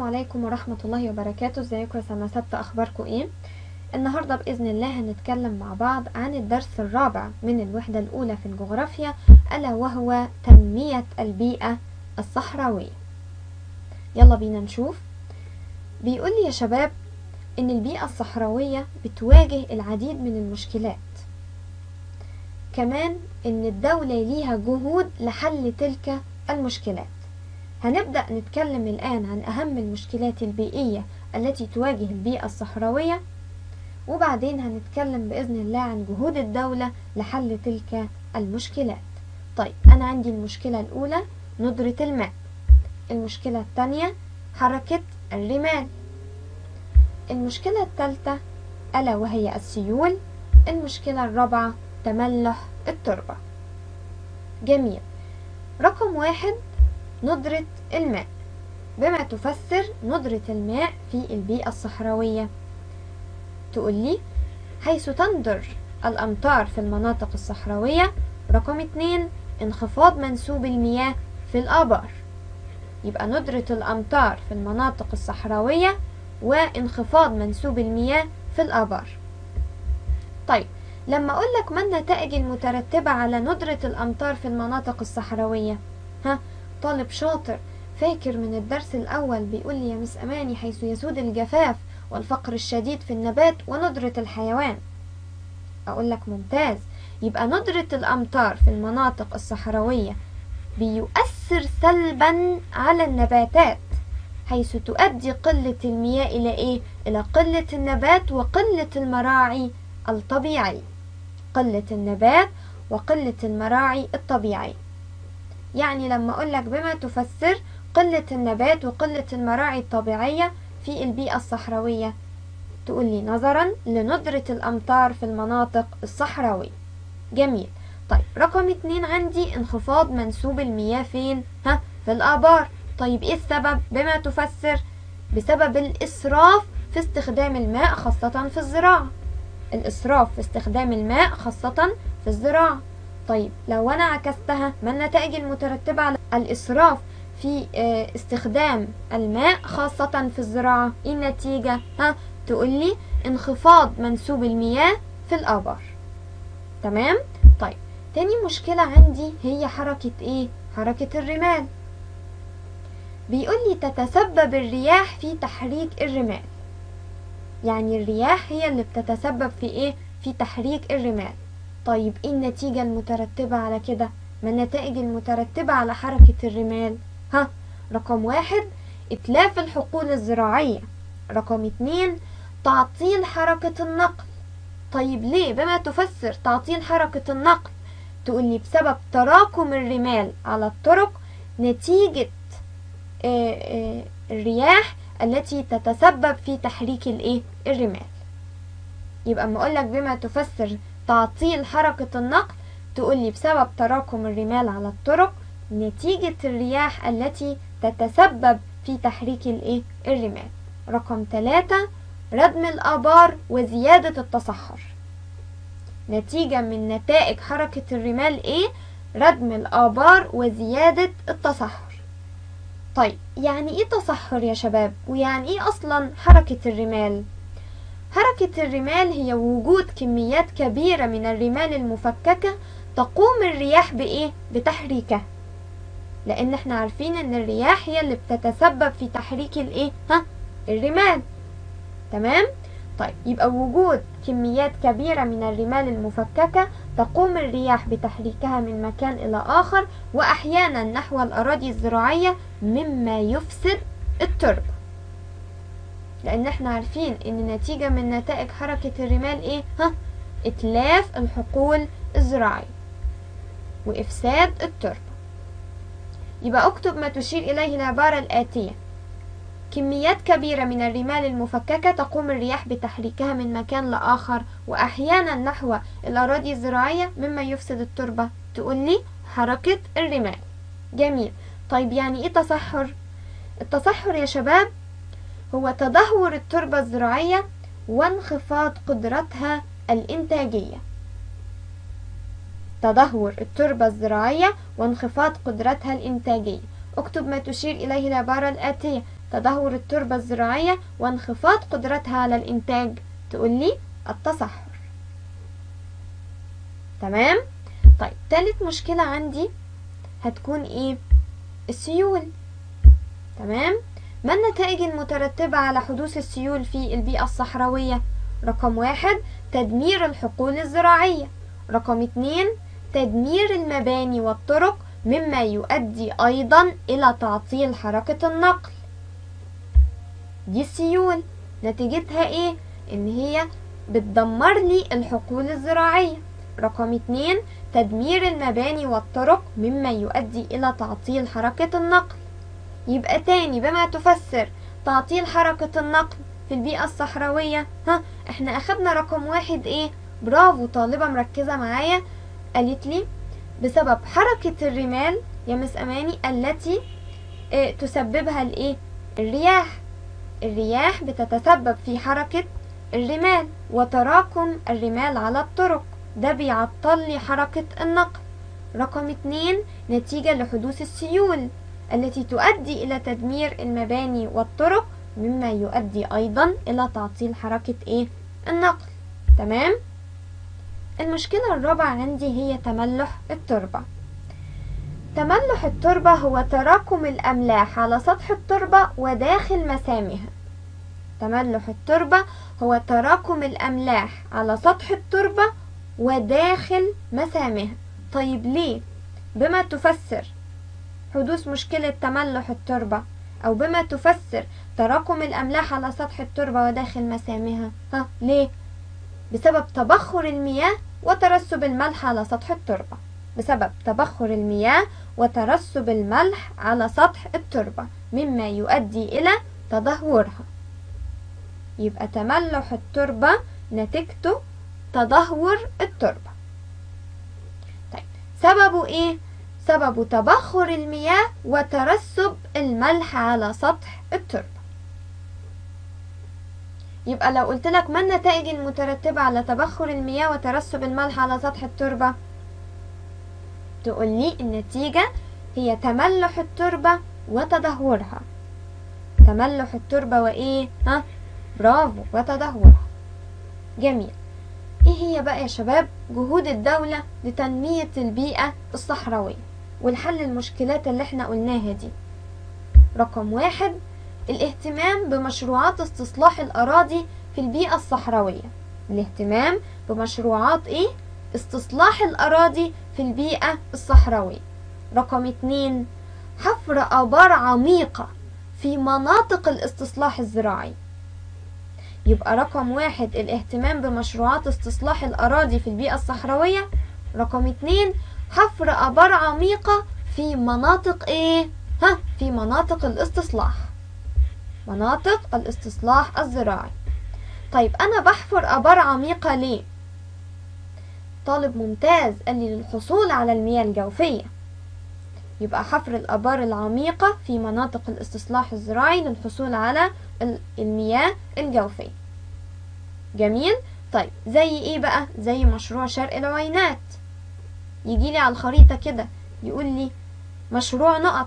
عليكم ورحمة الله وبركاته ازيكم يا سنة ستة اخباركم ايه النهاردة بإذن الله هنتكلم مع بعض عن الدرس الرابع من الوحدة الأولى في الجغرافيا ألا وهو تنمية البيئة الصحراوية يلا بينا نشوف بيقول لي يا شباب إن البيئة الصحراوية بتواجه العديد من المشكلات كمان إن الدولة ليها جهود لحل تلك المشكلات هنبدأ نتكلم الآن عن أهم المشكلات البيئية التي تواجه البيئة الصحراوية وبعدين هنتكلم بإذن الله عن جهود الدولة لحل تلك المشكلات طيب أنا عندي المشكلة الأولى ندرة الماء المشكلة الثانية حركة الرمال المشكلة الثالثة ألا وهي السيول المشكلة الرابعة تملح التربة جميل رقم واحد ندرة الماء بما تفسر ندرة الماء في البيئة الصحراوية تقول لي حيث تندر الأمطار في المناطق الصحراوية رقم اتنين انخفاض منسوب المياه في الآبار يبقى ندرة الأمطار في المناطق الصحراوية وانخفاض منسوب المياه في الآبار طيب لما أقول لك ما النتائج المترتبة على ندرة الأمطار في المناطق الصحراوية ها طالب شاطر فاكر من الدرس الأول بيقول لي يا مس أماني حيث يسود الجفاف والفقر الشديد في النبات وندرة الحيوان أقول لك ممتاز يبقى ندرة الأمطار في المناطق الصحراوية بيؤثر سلبا على النباتات حيث تؤدي قلة المياه إلى إيه؟ إلى قلة النبات وقلة المراعي الطبيعي قلة النبات وقلة المراعي الطبيعي يعني لما أقول لك بما تفسر قلة النبات وقلة المراعي الطبيعية في البيئة الصحراوية تقول لي نظرا لندرة الأمطار في المناطق الصحراوية جميل طيب رقم اتنين عندي انخفاض منسوب المياه فين ها في الآبار طيب ايه السبب بما تفسر بسبب الإسراف في استخدام الماء خاصة في الزراعة الإسراف في استخدام الماء خاصة في الزراعة طيب لو أنا عكستها ما النتائج المترتبة على الإسراف في استخدام الماء خاصة في الزراعة ايه النتيجة ها تقولي انخفاض منسوب المياه في الآبار تمام طيب تاني مشكلة عندي هي حركة ايه حركة الرمال بيقول لي تتسبب الرياح في تحريك الرمال يعني الرياح هي اللي بتتسبب في ايه في تحريك الرمال طيب ايه النتيجة المترتبة على كده ما النتائج المترتبة على حركة الرمال ها رقم واحد اتلاف الحقول الزراعية رقم اتنين تعطيل حركة النقل طيب ليه بما تفسر تعطيل حركة النقل تقول لي بسبب تراكم الرمال على الطرق نتيجة آآ آآ الرياح التي تتسبب في تحريك الايه الرمال يبقى اما اقول لك بما تفسر تعطيل حركة النقل تقول لي بسبب تراكم الرمال على الطرق نتيجة الرياح التي تتسبب في تحريك الايه الرمال رقم ثلاثة ردم الآبار وزيادة التصحر نتيجة من نتائج حركة الرمال ايه ردم الآبار وزيادة التصحر طيب يعني ايه تصحر يا شباب ويعني ايه اصلا حركة الرمال حركة الرمال هي وجود كميات كبيرة من الرمال المفككة تقوم الرياح بايه بتحريكها لان احنا عارفين ان الرياح هي اللي بتتسبب في تحريك الايه ها الرمال تمام طيب يبقى وجود كميات كبيرة من الرمال المفككة تقوم الرياح بتحريكها من مكان إلى آخر وأحيانا نحو الأراضي الزراعية مما يفسد التربة لأن احنا عارفين إن نتيجة من نتائج حركة الرمال إيه؟ ها؟ إتلاف الحقول الزراعية وإفساد التربة يبقى اكتب ما تشير إليه العبارة الآتية كميات كبيرة من الرمال المفككة تقوم الرياح بتحريكها من مكان لآخر وأحيانا نحو الأراضي الزراعية مما يفسد التربة تقولي حركة الرمال جميل طيب يعني إيه تصحر؟ التصحر يا شباب هو تدهور التربة الزراعية وانخفاض قدرتها الإنتاجية تدهور التربة الزراعية وانخفاض قدرتها الإنتاجية اكتب ما تشير إليه العبارة الآتية تدهور التربة الزراعية وانخفاض قدرتها على الإنتاج تقول لي التصحر تمام طيب تالت مشكلة عندي هتكون ايه السيول تمام ما النتائج المترتبة على حدوث السيول في البيئة الصحراوية رقم واحد تدمير الحقول الزراعية رقم اتنين تدمير المباني والطرق مما يؤدي أيضا إلى تعطيل حركة النقل دي السيول نتيجتها ايه ان هي بتدمر لي الحقول الزراعية رقم اتنين تدمير المباني والطرق مما يؤدي إلى تعطيل حركة النقل يبقى تاني بما تفسر تعطيل حركة النقل في البيئة الصحراوية ها احنا اخدنا رقم واحد ايه برافو طالبة مركزة معايا قالت لي بسبب حركة الرمال يا مس أماني التي اه تسببها الايه الرياح الرياح بتتسبب في حركة الرمال وتراكم الرمال على الطرق ده بيعطل لي حركة النقل رقم اتنين نتيجة لحدوث السيول التي تؤدي إلى تدمير المباني والطرق مما يؤدي أيضا إلى تعطيل حركة إيه؟ النقل تمام؟ المشكلة الرابعة عندي هي تملح التربة تملح التربة هو تراكم الأملاح على سطح التربة وداخل مسامها تملح التربة هو تراكم الأملاح على سطح التربة وداخل مسامها طيب ليه بما تفسر حدوث مشكلة تملح التربة أو بما تفسر تراكم الأملاح على سطح التربة وداخل مسامها ها ليه بسبب تبخر المياه وترسب الملح على سطح التربة بسبب تبخر المياه وترسب الملح على سطح التربة مما يؤدي إلى تدهورها يبقى تملح التربة نتيجته تدهور التربة طيب سببه ايه سببه تبخر المياه وترسب الملح على سطح التربة يبقى لو قلت لك ما النتائج المترتبة على تبخر المياه وترسب الملح على سطح التربة تقول لي النتيجة هي تملح التربة وتدهورها تملح التربة وإيه؟ ها؟ برافو وتدهورها جميل إيه هي بقى يا شباب جهود الدولة لتنمية البيئة الصحراوية والحل المشكلات اللي احنا قلناها دي رقم واحد الاهتمام بمشروعات استصلاح الأراضي في البيئة الصحراوية الاهتمام بمشروعات ايه؟ استصلاح الأراضي في البيئة الصحراوية رقم اتنين حفر آبار عميقة في مناطق الاستصلاح الزراعي يبقى رقم واحد الاهتمام بمشروعات استصلاح الأراضي في البيئة الصحراوية رقم اتنين حفر آبار عميقة في مناطق ايه؟ ها في مناطق الاستصلاح مناطق الاستصلاح الزراعي طيب أنا بحفر آبار عميقة ليه؟ طالب ممتاز قال لي للحصول على المياه الجوفية يبقى حفر الآبار العميقة في مناطق الاستصلاح الزراعي للحصول على المياه الجوفية جميل طيب زي ايه بقى زي مشروع شرق العوينات يجي لي على الخريطة كده يقول لي مشروع نقط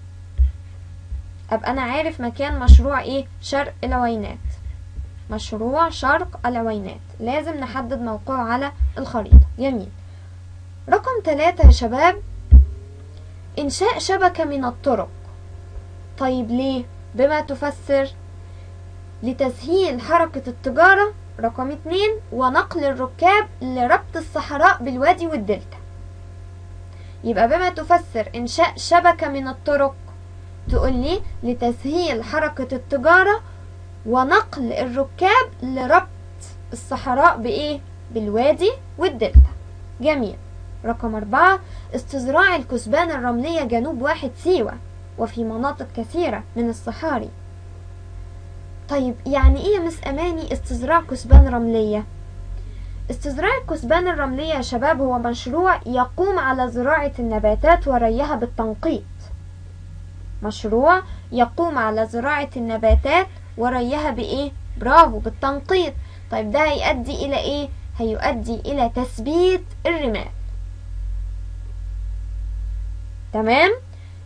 ابقى انا عارف مكان مشروع ايه شرق العوينات مشروع شرق العوينات لازم نحدد موقعه على الخريطة جميل رقم ثلاثة يا شباب إنشاء شبكة من الطرق طيب ليه؟ بما تفسر لتسهيل حركة التجارة رقم اتنين ونقل الركاب لربط الصحراء بالوادي والدلتا يبقى بما تفسر إنشاء شبكة من الطرق تقول لي لتسهيل حركة التجارة ونقل الركاب لربط الصحراء بإيه؟ بالوادي والدلتا جميل رقم أربعة استزراع الكثبان الرملية جنوب واحد سيوة وفي مناطق كثيرة من الصحاري طيب يعني ايه يا مس أماني استزراع كثبان رملية؟ استزراع الكثبان الرملية يا شباب هو مشروع يقوم على زراعة النباتات وريها بالتنقيط مشروع يقوم على زراعة النباتات وريها بإيه؟ برافو بالتنقيط طيب ده هيؤدي إلى إيه؟ هيؤدي إلى تثبيت الرمال تمام؟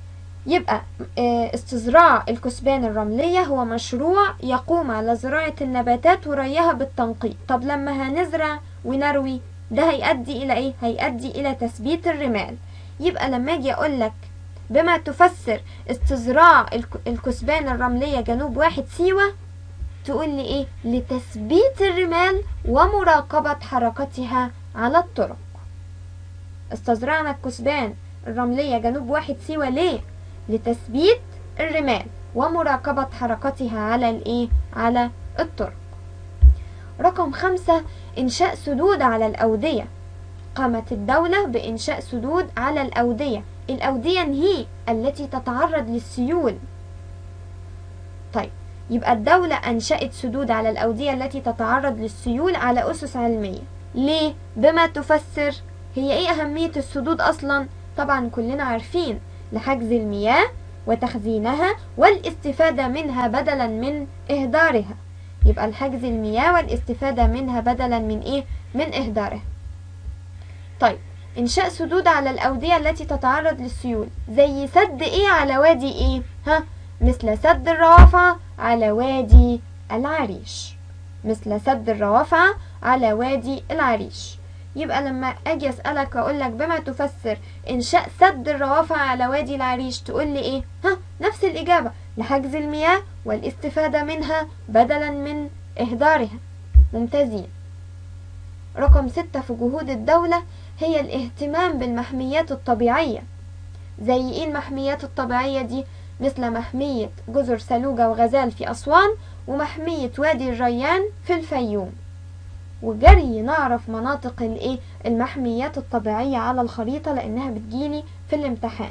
يبقى آه، استزراع الكثبان الرملية هو مشروع يقوم على زراعة النباتات وريها بالتنقيط طب لما هنزرع ونروي ده هيؤدي إلى إيه؟ هيؤدي إلى تثبيت الرمال يبقى لما أجي أقول لك بما تفسر استزراع الك- الكثبان الرملية جنوب واحد سيوة تقول لي إيه؟ لتثبيت الرمال ومراقبة حركتها على الطرق استزرعنا الكثبان الرملية جنوب واحد سيوة ليه؟ لتثبيت الرمال ومراقبة حركتها على الإيه؟ على الطرق رقم خمسة إنشاء سدود على الأودية قامت الدولة بإنشاء سدود على الأودية الأودية هي التي تتعرض للسيول طيب يبقى الدولة أنشأت سدود على الأودية التي تتعرض للسيول على أسس علمية ليه؟ بما تفسر هي إيه أهمية السدود أصلا؟ طبعا كلنا عارفين لحجز المياه وتخزينها والاستفادة منها بدلا من إهدارها يبقى الحجز المياه والاستفادة منها بدلا من إيه؟ من إهدارها طيب إنشاء سدود على الأودية التي تتعرض للسيول زي سد إيه على وادي إيه؟ ها؟ مثل سد الروافع على وادي العريش مثل سد الروافع على وادي العريش يبقى لما اجي اسالك واقول لك بما تفسر انشاء سد الروافع على وادي العريش تقول لي ايه ها نفس الاجابه لحجز المياه والاستفاده منها بدلا من اهدارها ممتازين رقم ستة في جهود الدولة هي الاهتمام بالمحميات الطبيعية زي ايه المحميات الطبيعية دي مثل محمية جزر سلوجة وغزال في أسوان ومحمية وادي الريان في الفيوم وجري نعرف مناطق الايه المحميات الطبيعية على الخريطة لأنها بتجيلي في الامتحان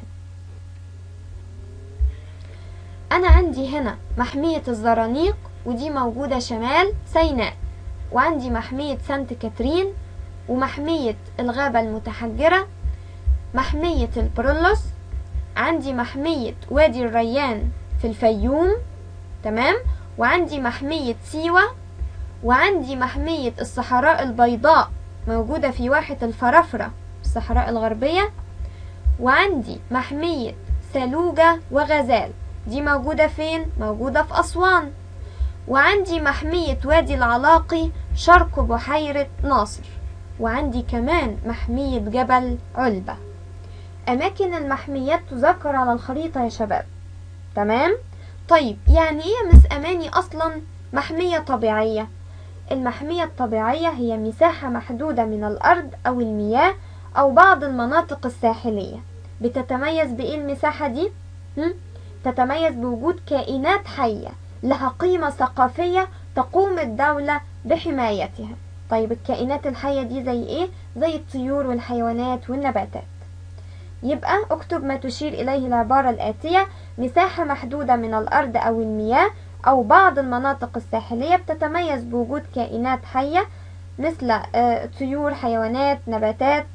أنا عندي هنا محمية الزرانيق ودي موجودة شمال سيناء وعندي محمية سانت كاترين ومحمية الغابة المتحجرة محمية البرولوس عندي محمية وادي الريان في الفيوم تمام وعندي محمية سيوة وعندي محمية الصحراء البيضاء موجودة في واحة الفرافرة الصحراء الغربية وعندي محمية سلوجة وغزال دي موجودة فين؟ موجودة في أسوان وعندي محمية وادي العلاقي شرق بحيرة ناصر وعندي كمان محمية جبل علبة أماكن المحميات تذكر على الخريطة يا شباب تمام؟ طيب يعني إيه يا مس أماني أصلا محمية طبيعية؟ المحمية الطبيعية هي مساحة محدودة من الأرض أو المياه أو بعض المناطق الساحلية بتتميز بإيه المساحة دي؟ هم؟ تتميز بوجود كائنات حية لها قيمة ثقافية تقوم الدولة بحمايتها طيب الكائنات الحية دي زي إيه؟ زي الطيور والحيوانات والنباتات يبقى اكتب ما تشير إليه العبارة الآتية مساحة محدودة من الأرض أو المياه أو بعض المناطق الساحلية بتتميز بوجود كائنات حية مثل آه، طيور حيوانات نباتات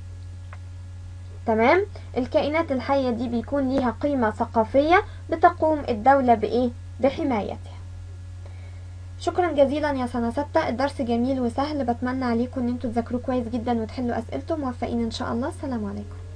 تمام الكائنات الحية دي بيكون ليها قيمة ثقافية بتقوم الدولة بإيه بحمايتها شكرا جزيلا يا سنة ستة الدرس جميل وسهل بتمنى عليكم ان انتوا تذاكروه كويس جدا وتحلوا اسئلته موفقين ان شاء الله السلام عليكم